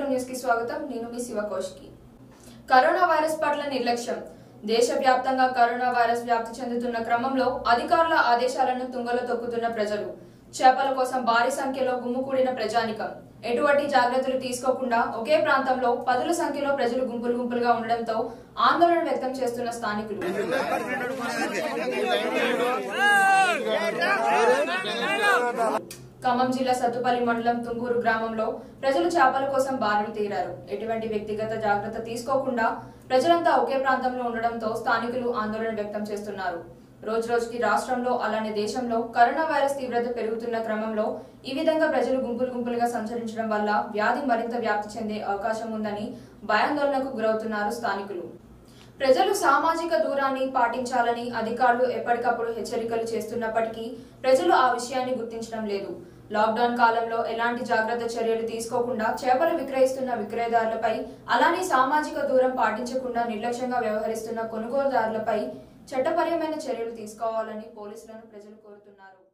news కి స్వాగతం నేను మీ శివకోష్కి కరోనా వైరస్ పట్ల నిర్లక్ష్యం దేశవ్యాప్తంగా కరోనా వైరస్ వ్యాప్తి చెందుతున్న క్రమంలో అధికారుల ఆదేశాలను తుంగలో తొక్కుతున్న ప్రజలు చేపల కోసం భారీ సంఖ్యలో గుమ్ముకూడిన ప్రజానికం ఎటువంటి జాగ్రత్తలు తీసుకోకుండా ఒకే ప్రాంతంలో పదుల సంఖ్యలో ప్రజలు గుంపులు గుంపులుగా ఉండడంతో ఆందోళన వ్యక్తం చేస్తున్న స్థానికులు ఖమ్మం జిల్లా సత్తుపల్లి మండలం తుంగూరు గ్రామంలో ప్రజలు చేపల కోసం బారులు తీరారు ఎటువంటి వ్యక్తిగత జాగ్రత్త తీసుకోకుండా ప్రజలంతా ఒకే ప్రాంతంలో ఉండడంతో స్థానికులు ఆందోళన వ్యక్తం చేస్తున్నారు రోజు రోజుకి రాష్ట్రంలో అలానే దేశంలో కరోనా వైరస్ తీవ్రత పెరుగుతున్న క్రమంలో ఈ విధంగా ప్రజలు గుంపులు గుంపులుగా సంచరించడం వల్ల వ్యాధి మరింత వ్యాప్తి చెందే అవకాశం ఉందని భయాందోళనకు గురవుతున్నారు స్థానికులు ప్రజలు సామాజిక దూరాన్ని పాటించాలని అధికారులు ఎప్పటికప్పుడు హెచ్చరికలు చేస్తున్నప్పటికీ ప్రజలు ఆ విషయాన్ని గుర్తించడం లేదు లాక్డౌన్ కాలంలో ఎలాంటి జాగ్రత్త చర్యలు తీసుకోకుండా చేపలు విక్రయిస్తున్న విక్రయదారులపై అలానే సామాజిక దూరం పాటించకుండా నిర్లక్ష్యంగా వ్యవహరిస్తున్న కొనుగోలుదారులపై చట్టపరమైన చర్యలు తీసుకోవాలని పోలీసులను ప్రజలు కోరుతున్నారు